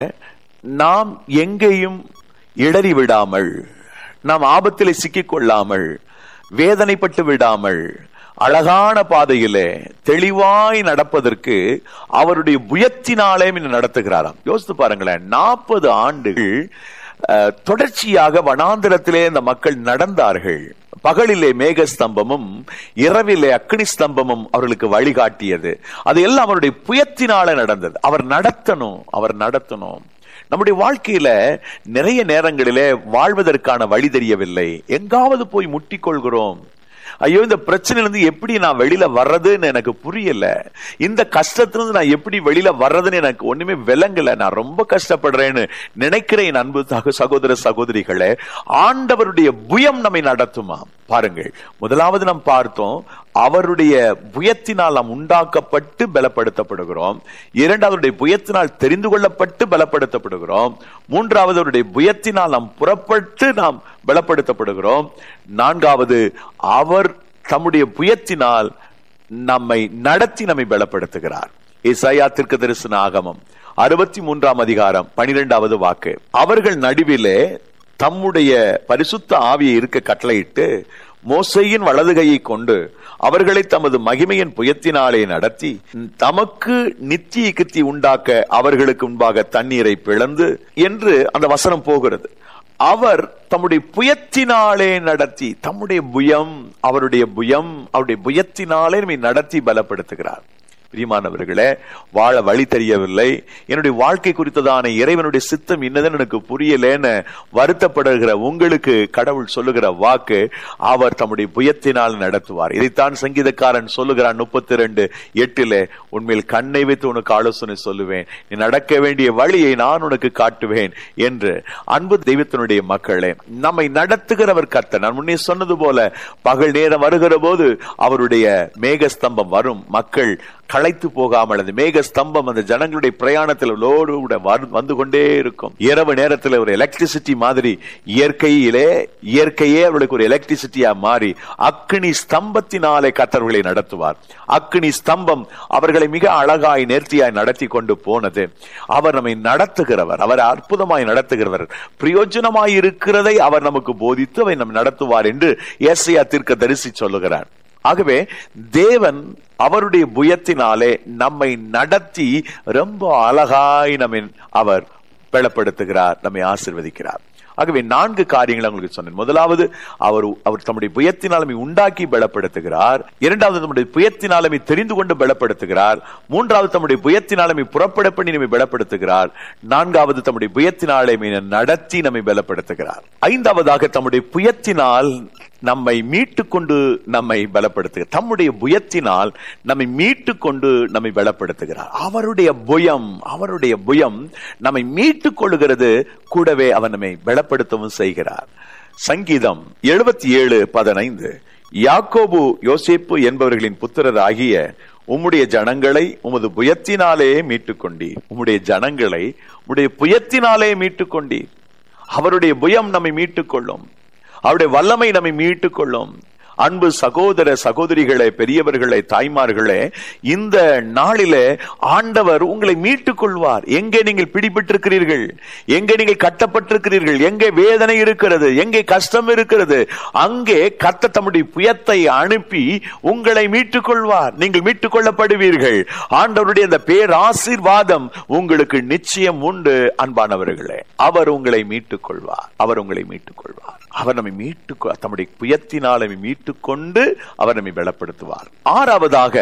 நாம் எங்கேயும் இடறி விடாமல் நாம் ஆபத்திலே சிக்கிக் கொள்ளாமல் வேதனைப்பட்டு விடாமல் அழகான பாதையிலே தெளிவாய் நடப்பதற்கு அவருடைய புயத்தினாலே இன்னும் நடத்துகிறாராம் யோசித்து பாருங்களேன் நாற்பது ஆண்டுகள் அஹ், தொடர்ச்சியாக வனாந்திரத்திலே இந்த மக்கள் நடந்தார்கள் பகலிலே மேக ஸ்தம்பமும் இரவிலே அக்னி ஸ்தம்பமும் அவர்களுக்கு வழிகாட்டியது அது எல்லாம் அவருடைய புயத்தினால நடந்தது அவர் நடத்தணும் அவர் நடத்தணும் நம்முடைய வாழ்க்கையில நிறைய நேரங்களிலே வாழ்வதற்கான வழி தெரியவில்லை எங்காவது போய் முட்டிக்கொள்கிறோம் ஐயோ இந்த பிரச்சனையிலிருந்து எப்படி நான் வெளியில வர்றதுன்னு எனக்கு புரியல இந்த கஷ்டத்திலிருந்து நான் எப்படி வெளியில வர்றதுன்னு எனக்கு ஒண்ணுமே விளங்கல நான் ரொம்ப கஷ்டப்படுறேன்னு நினைக்கிறேன் அன்பு சகோ- சகோதர சகோதரிகளே ஆண்டவருடைய புயம் நம்மை நடத்துமா பாருங்கள் முதலாவது நாம் பார்த்தோம் அவருடைய புயத்தினால் நாம் உண்டாக்கப்பட்டு பலப்படுத்தப்படுகிறோம் இரண்டாவதுடைய புயத்தினால் தெரிந்து கொள்ளப்பட்டு பலப்படுத்தப்படுகிறோம் மூன்றாவது அவருடைய புயத்தினால் நாம் புறப்பட்டு நாம் பலப்படுத்தப்படுகிறோம் நான்காவது அவர் தம்முடைய புயத்தினால் நம்மை நடத்தி நம்மை பலப்படுத்துகிறார் இசையா திருக்கு தரிசன ஆகமம் அறுபத்தி மூன்றாம் அதிகாரம் பனிரெண்டாவது வாக்கு அவர்கள் நடுவிலே தம்முடைய பரிசுத்த ஆவியை இருக்க கட்டளையிட்டு மோசையின் வலது கையை கொண்டு அவர்களை தமது மகிமையின் புயத்தினாலே நடத்தி தமக்கு நித்திய கித்தி உண்டாக்க அவர்களுக்கு முன்பாக தண்ணீரை பிளந்து என்று அந்த வசனம் போகிறது அவர் தம்முடைய புயத்தினாலே நடத்தி தம்முடைய புயம் அவருடைய புயம் அவருடைய புயத்தினாலே நம்மை நடத்தி பலப்படுத்துகிறார் பிரியமானவர்களே வாழ வழி தெரியவில்லை என்னுடைய வாழ்க்கை குறித்ததான இறைவனுடைய சித்தம் இன்னதுன்னு எனக்கு புரியலேன்னு வருத்தப்படுகிற உங்களுக்கு கடவுள் சொல்லுகிற வாக்கு அவர் தம்முடைய புயத்தினால் நடத்துவார் இதைத்தான் சங்கீதக்காரன் சொல்லுகிறான் முப்பத்தி ரெண்டு எட்டிலே உண்மையில் கண்ணை வைத்து உனக்கு ஆலோசனை சொல்லுவேன் நீ நடக்க வேண்டிய வழியை நான் உனக்கு காட்டுவேன் என்று அன்பு தெய்வத்தினுடைய மக்களே நம்மை நடத்துகிறவர் கர்த்தர் நான் முன்னே சொன்னது போல பகல் நேரம் வருகிற போது அவருடைய மேகஸ்தம்பம் வரும் மக்கள் களைத்து போகாமல் அந்த மேக ஸ்தம்பம் அந்த ஜனங்களுடைய பிரயாணத்தில் லோடு கூட வரு- வந்து கொண்டே இருக்கும் இரவு நேரத்தில் ஒரு எலக்ட்ரிசிட்டி மாதிரி இயற்கையிலே இயற்கையே அவர்களுக்கு ஒரு எலக்ட்ரிசிட்டியா மாறி அக்னி ஸ்தம்பத்தினாலே கத்தர்களை நடத்துவார் அக்னி ஸ்தம்பம் அவர்களை மிக அழகாய் நேர்த்தியாய் நடத்தி கொண்டு போனது அவர் நம்மை நடத்துகிறவர் அவர் அற்புதமாய் நடத்துகிறவர் பிரயோஜனமாய் இருக்கிறதை அவர் நமக்கு போதித்து அவை நம் நடத்துவார் என்று ஏசையா தீர்க்க தரிசி சொல்லுகிறார் ஆகவே தேவன் அவருடைய புயத்தினாலே நம்மை நடத்தி ரொம்ப அழகாய் நம்மை அவர் பலப்படுத்துகிறார் நம்மை ஆசிர்வதிக்கிறார் ஆகவே நான்கு காரியங்களை உங்களுக்கு சொன்னேன் முதலாவது அவர் அவர் தம்முடைய புயத்தினால் நம்மை உண்டாக்கி பலப்படுத்துகிறார் இரண்டாவது தம்முடைய புயத்தினால் நம்மை தெரிந்து கொண்டு பலப்படுத்துகிறார் மூன்றாவது தம்முடைய புயத்தினால் நம்மை புறப்பட பண்ணி நம்மை பலப்படுத்துகிறார் நான்காவது தம்முடைய புயத்தினால் நம்மை நடத்தி நம்மை பலப்படுத்துகிறார் ஐந்தாவதாக தம்முடைய புயத்தினால் நம்மை மீட்டு கொண்டு நம்மை பலப்படுத்துகிறார் தம்முடைய புயத்தினால் நம்மை மீட்டு கொண்டு நம்மை பலப்படுத்துகிறார் அவருடைய புயம் அவருடைய புயம் நம்மை மீட்டுக் கொள்ளுகிறது கூடவே அவர் நம்மை பலப்படுத்தவும் செய்கிறார் சங்கீதம் எழுபத்தி ஏழு பதினைந்து யாக்கோபு யோசேப்பு என்பவர்களின் புத்திரர் ஆகிய உம்முடைய ஜனங்களை உமது புயத்தினாலே மீட்டுக் கொண்டீர் உம்முடைய ஜனங்களை உம்முடைய புயத்தினாலே மீட்டுக் கொண்டீர் அவருடைய புயம் நம்மை மீட்டுக் கொள்ளும் அவருடைய வல்லமை நம்மை மீட்டுக் கொள்ளும் அன்பு சகோதர சகோதரிகளே பெரியவர்களே தாய்மார்களே இந்த நாளிலே ஆண்டவர் உங்களை மீட்டுக் கொள்வார் எங்கே நீங்கள் பிடிபட்டிருக்கிறீர்கள் எங்கே நீங்கள் கட்டப்பட்டிருக்கிறீர்கள் எங்கே வேதனை இருக்கிறது எங்கே கஷ்டம் இருக்கிறது அங்கே கத்த தம்முடைய புயத்தை அனுப்பி உங்களை மீட்டுக் கொள்வார் நீங்கள் மீட்டுக் கொள்ளப்படுவீர்கள் ஆண்டவருடைய அந்த பேராசீர்வாதம் உங்களுக்கு நிச்சயம் உண்டு அன்பானவர்களே அவர் உங்களை மீட்டுக் கொள்வார் அவர் உங்களை மீட்டுக் கொள்வார் அவர் நம்மை மீட்டு தம்முடைய புயத்தினால் நம்மை மீட்டுக் கொண்டு அவர் நம்மை பலப்படுத்துவார் ஆறாவதாக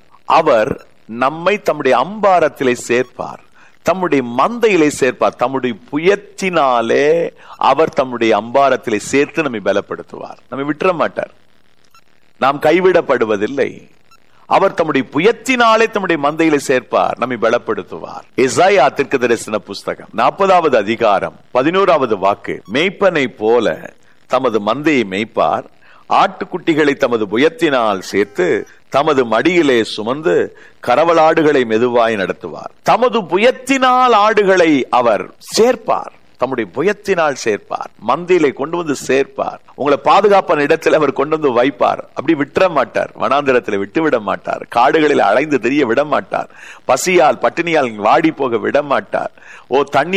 அவர் நம்மை தம்முடைய அம்பாரத்திலே சேர்ப்பார் தம்முடைய மந்தையிலே சேர்ப்பார் தம்முடைய புயத்தினாலே அவர் தம்முடைய அம்பாரத்திலே சேர்த்து நம்மை பலப்படுத்துவார் நம்மை விட்டுற மாட்டார் நாம் கைவிடப்படுவதில்லை அவர் தம்முடைய புயத்தினாலே தம்முடைய மந்தையில சேர்ப்பார் நம்மை பலப்படுத்துவார் இசாயா திருக்கு தரிசன புஸ்தகம் நாற்பதாவது அதிகாரம் பதினோராவது வாக்கு மெய்ப்பனை போல தமது மந்தையை மெய்ப்பார் ஆட்டுக்குட்டிகளை தமது புயத்தினால் சேர்த்து தமது மடியிலே சுமந்து கரவலாடுகளை மெதுவாய் நடத்துவார் தமது புயத்தினால் ஆடுகளை அவர் சேர்ப்பார் தம்முடைய புயத்தினால் சேர்ப்பார் மந்தியிலே கொண்டு வந்து சேர்ப்பார் உங்களை பாதுகாப்பான இடத்துல அவர் கொண்டு வந்து வைப்பார் அப்படி விட்டுற மாட்டார் வனாந்திரத்தில் விட்டு விட மாட்டார் காடுகளில் அலைந்து தெரிய விட மாட்டார் பசியால் பட்டினியால் வாடி போக விட மாட்டார் ஓ தண்ணி